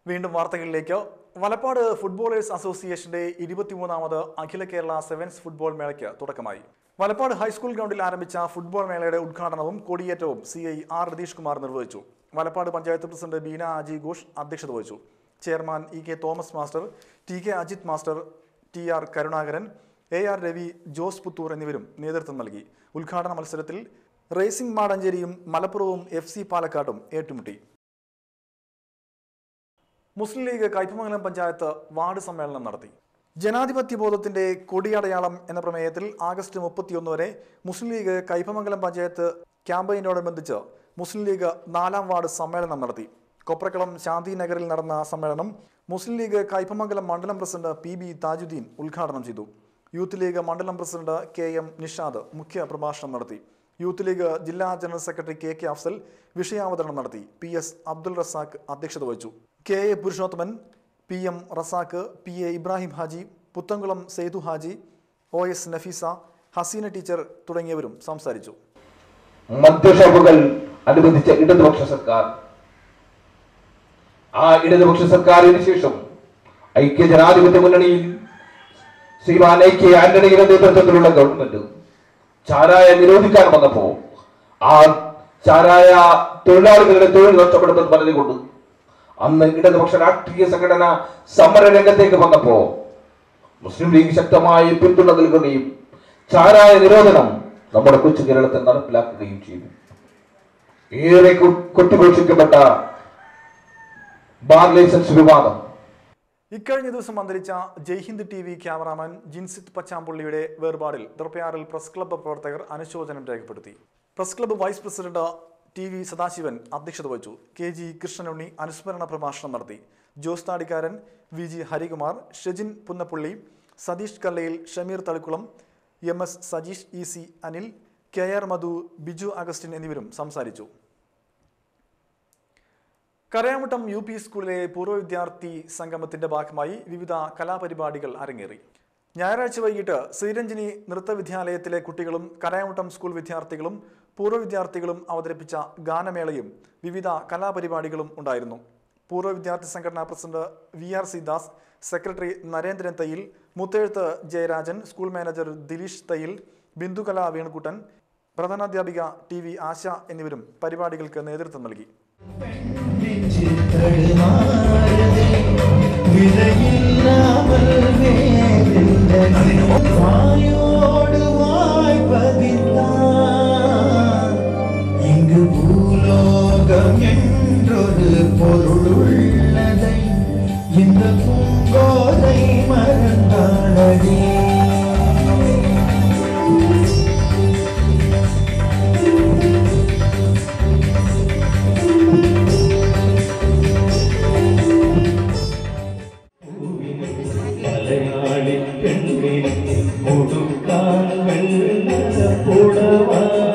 വീണ്ടും വാർത്തകളിലേക്ക് വലപ്പാട് ഫുട്ബോളേഴ്സ് അസോസിയേഷന്റെ ഇരുപത്തിമൂന്നാമത് അഖില കേരള സെവൻസ് ഫുട്ബോൾ മേളയ്ക്ക് തുടക്കമായി വലപ്പാട് ഹൈസ്കൂൾ ഗ്രൗണ്ടിൽ ആരംഭിച്ച ഫുട്ബോൾ മേളയുടെ ഉദ്ഘാടനവും കൊടിയേറ്റവും C I R Ratheesh Kumar നിർവഹിച്ചു വലപ്പാട് പഞ്ചായത്ത് പ്രസിഡന്റ് ബീന അജി ഘോഷ് അധ്യക്ഷത വഹിച്ചു chairman E K Thomas master T K Ajith master T R Karunakaran A R Ravi Jose Puthur എന്നിവരും നേതൃത്വം നൽകി ഉദ്ഘാടന മത്സരത്തിൽ റേസിംഗ് മാടഞ്ചേരിയും മലപ്പുറവും എഫ് സി പാലക്കാടും ഏറ്റുമുട്ടി മുസ്ലിം ലീഗ് കയ്പമംഗലം പഞ്ചായത്ത് വാർഡ് സമ്മേളനം നടത്തി ജനാധിപത്യ ബോധത്തിന്റെ കൊടിയടയാളം എന്ന പ്രമേയത്തിൽ ആഗസ്റ്റ് മുപ്പത്തിയൊന്ന് വരെ മുസ്ലിം ലീഗ് കയ്പമംഗലം പഞ്ചായത്ത് ക്യാമ്പയിനോടനുബന്ധിച്ച് മുസ്ലിം ലീഗ് നാലാം വാർഡ് സമ്മേളനം നടത്തി കൊപ്രക്കളം ശാന്തി നഗറിൽ നടന്ന സമ്മേളനം മുസ്ലിം ലീഗ് കയ്പമംഗലം മണ്ഡലം പ്രസിഡന്റ് പി ബി താജുദ്ദീൻ ഉദ്ഘാടനം ചെയ്തു യൂത്ത് ലീഗ് മണ്ഡലം പ്രസിഡന്റ് കെ എം നിഷാദ് മുഖ്യ പ്രഭാഷണം നടത്തി യൂത്ത് ലീഗ് ജില്ലാ general secretary K K Afsal വിഷയാവതരണം നടത്തി പി എസ് അബ്ദുൾ റസാഖ് അധ്യക്ഷത വഹിച്ചു K A Purushothaman P M Razak P A Ibrahim Haji Puthankulam Saithu Haji O S Nafeesa Haseena teacher തുടങ്ങിയവരും സംസാരിച്ചു മദ്യഷോപ്പുകൾ അനുബന്ധിച്ച ഇടതുപക്ഷ സർക്കാർ ആ ഇടതുപക്ഷ സർക്കാരിന് ശേഷം ഐക്യ ജനാധിപത്യ മുന്നണിയിൽ ശ്രീമാൻ ഐ കെ ആന്റണിയുടെ നേതൃത്വത്തിലുള്ള ഗവൺമെന്റ് ചാരായ നിരോധിക്കാൻ വന്നപ്പോ ആ ചാരായ തൊഴിലാളികളുടെ തൊഴിൽ നഷ്ടപ്പെടുമെന്ന് പറഞ്ഞുകൊണ്ട് അന്ന് ഇടതുപക്ഷ രാഷ്ട്രീയ സംഘടന സമര രംഗത്തേക്ക് വന്നപ്പോ മുസ്ലിം ലീഗ് ശക്തമായി പിന്തുണ നൽകുകയും ചാരായ നിരോധനം നമ്മുടെ കൊച്ചു കേരളത്തിൽ നടപ്പിലാക്കുകയും ചെയ്തു ഏറെ കൊ- കൊട്ടിഘോഷിക്കപ്പെട്ട ബാർ ലൈസൻസ് വിവാദം ഇക്കഴിഞ്ഞ ദിവസം അന്തരിച്ച Jaihind T V cameraman Jinsith പച്ചാമ്പുള്ളിയുടെ വേർപാടിൽ തൃപ്പയാറിൽ പ്രസ് ക്ലബ്ബ് പ്രവർത്തകർ അനുശോചനം രേഖപ്പെടുത്തി press club vice president T V Sadasivan അധ്യക്ഷത വഹിച്ചു കെ ജി കൃഷ്ണനുണ്ണി അനുസ്മരണ പ്രഭാഷണം നടത്തി Jose Thadikkaran V G Harikumar Shejin Punnappully Satheesh കല്ലയിൽ Shameer Thalikkulam M S Sajeesh E C Anil K R Madhu Biju Augustine എന്നിവരും സംസാരിച്ചു കരയാമുട്ടം യു പി സ്കൂളിലെ പൂർവ്വ വിദ്യാർത്ഥി സംഗമത്തിന്റെ ഭാഗമായി വിവിധ കലാപരിപാടികൾ അരങ്ങേറി ഞായറാഴ്ച വൈകിട്ട് ശ്രീരഞ്ജിനി നൃത്ത വിദ്യാലയത്തിലെ കുട്ടികളും കരയാമുട്ടം സ്കൂൾ വിദ്യാർത്ഥികളും പൂർവ്വ വിദ്യാർത്ഥികളും അവതരിപ്പിച്ച ഗാനമേളയും വിവിധ കലാപരിപാടികളും ഉണ്ടായിരുന്നു പൂർവ്വ വിദ്യാർത്ഥി സംഘടനാ president V R C Das secretary Narendran Thayyil Mutheyuthu Jayarajan school manager Dileesh Thayyil Bindukala Venukuttan പ്രധാനാധ്യാപിക ടി വി ആശ എന്നിവരും പരിപാടികൾക്ക് നേതൃത്വം നൽകി വിലയില്ലാமல் വേദന வாயோடு வாய் பதித்தான் இங்கு பூலோகம் என்றொரு பொருள் உள்ளதை இந்த பூங்கோதை மறந்தாளதே മലയാളി പെണ്ണിനെ കൊടുക്കാൻ വെള്ളപ്പുടവ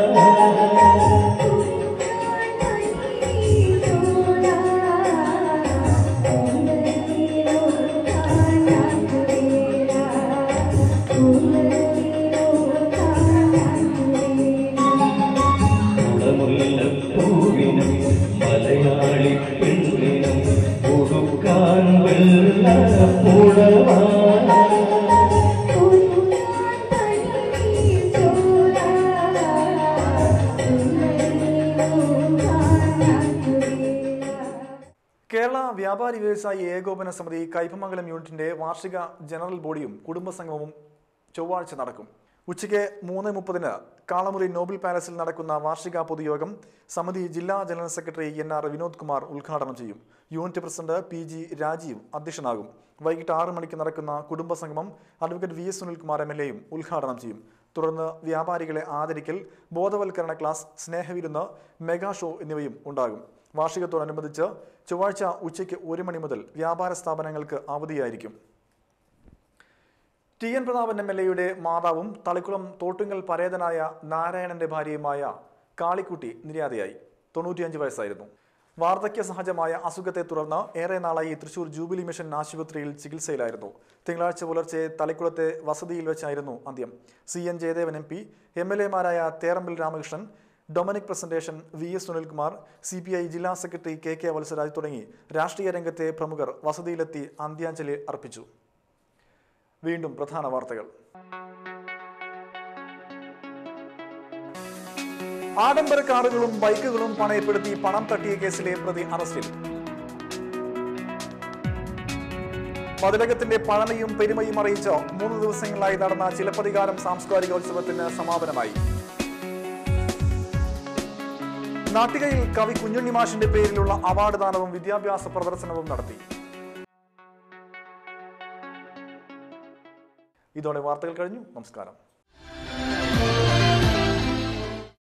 കുടമുല്ലപ്പൂവിനും മലയാളി പെണ്ണിനും കൊടുക്കാൻ വെള്ളപ്പുടവ കേരള വ്യാപാരി വ്യവസായി ഏകോപന സമിതി കയ്പമംഗലം യൂണിറ്റിന്റെ വാർഷിക ജനറൽ ബോഡിയും കുടുംബസംഗമവും ചൊവ്വാഴ്ച നടക്കും ഉച്ചയ്ക്ക് മൂന്ന് മുപ്പതിന് കാളമുറി നോബൽ പാലസിൽ നടക്കുന്ന വാർഷിക പൊതുയോഗം സമിതി ജില്ലാ general secretary N R Vinod Kumar ഉദ്ഘാടനം ചെയ്യും unit president P G Rajeev അധ്യക്ഷനാകും വൈകിട്ട് ആറ് മണിക്ക് നടക്കുന്ന കുടുംബസംഗമം advocate V S Sunilkumar M L എയും ഉദ്ഘാടനം ചെയ്യും തുടർന്ന് വ്യാപാരികളെ ആദരിക്കൽ ബോധവൽക്കരണ ക്ലാസ് സ്നേഹവിരുന്ന് മെഗാ ഷോ എന്നിവയും ഉണ്ടാകും വാർഷികത്തോടനുബന്ധിച്ച് ചൊവ്വാഴ്ച ഉച്ചയ്ക്ക് ഒരു മണി മുതൽ വ്യാപാര സ്ഥാപനങ്ങൾക്ക് അവധിയായിരിക്കും T N Prathapan M L എയുടെ മാതാവും തളിക്കുളം തോട്ടുങ്കൽ പരേതനായ നാരായണന്റെ ഭാര്യയുമായ കാളിക്കുട്ടി നിര്യാതയായി തൊണ്ണൂറ്റിയഞ്ച് വയസ്സായിരുന്നു വാർദ്ധക്യ സഹജമായ അസുഖത്തെ തുടർന്ന് ഏറെ നാളായി തൃശൂർ ജൂബിലി മിഷൻ ആശുപത്രിയിൽ ചികിത്സയിലായിരുന്നു തിങ്കളാഴ്ച പുലർച്ചെ തളിക്കുളത്തെ വസതിയിൽ വെച്ചായിരുന്നു അന്ത്യം C N Jayadevan M P M L എമാരായ Therambil Ramakrishnan Dominic Presentation V S Sunilkumar C P I ജില്ലാ സെക്രട്ടറി കെ കെ വത്സരാജ് തുടങ്ങി രാഷ്ട്രീയ രംഗത്തെ പ്രമുഖർ വസതിയിലെത്തി അന്ത്യാഞ്ജലി അർപ്പിച്ചു വീണ്ടും പ്രധാന വാർത്തകൾ ആഡംബര കാറുകളും ബൈക്കുകളും പണയപ്പെടുത്തി പണം തട്ടിയ കേസിലെ പ്രതി അറസ്റ്റിൽ മതിലകത്തിന്റെ പഴമയും പെരുമയും അറിയിച്ച് മൂന്ന് ദിവസങ്ങളായി നടന്ന ചിലപ്പതികാരം സാംസ്കാരികോത്സവത്തിന് സമാപനമായി നാട്ടികയിൽ കവി കുഞ്ഞുണ്ണി മാഷിന്റെ പേരിലുള്ള അവാർഡ് ദാനവും വിദ്യാഭ്യാസ പ്രദർശനവും നടത്തി ഇതോടെ വാർത്തകൾ കഴിഞ്ഞു നമസ്കാരം